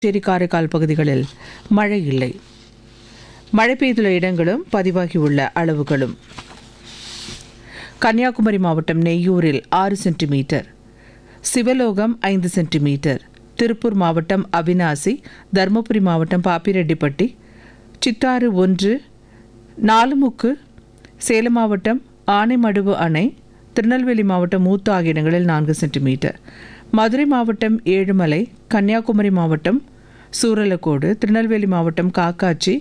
புதுச்சேரி காரைக்கால் பகுதிகளில் மழை இல்லை மழை பெய்துள்ள இடங்களும் பதிவாகியுள்ள அளவுகளும் கன்னியாகுமரி மாவட்டம் நெய்யூரில் ஆறு சென்டிமீட்டர் சிவலோகம் ஐந்து சென்டிமீட்டர் திருப்பூர் மாவட்டம் அவினாசி தருமபுரி மாவட்டம் பாப்பிரெட்டிப்பட்டி சித்தாறு ஒன்று நாலுமுக்கு சேலம் மாவட்டம் ஆனைமடுவு அணை திருநெல்வேலி மாவட்டம் மூத்த ஆகிய இடங்களில் நான்கு சென்டிமீட்டர் மதுரை மாவட்டம் ஏழுமலை கன்னியாகுமரி மாவட்டம் சூரலக்கோடு திருநெல்வேலி மாவட்டம் காக்காட்சி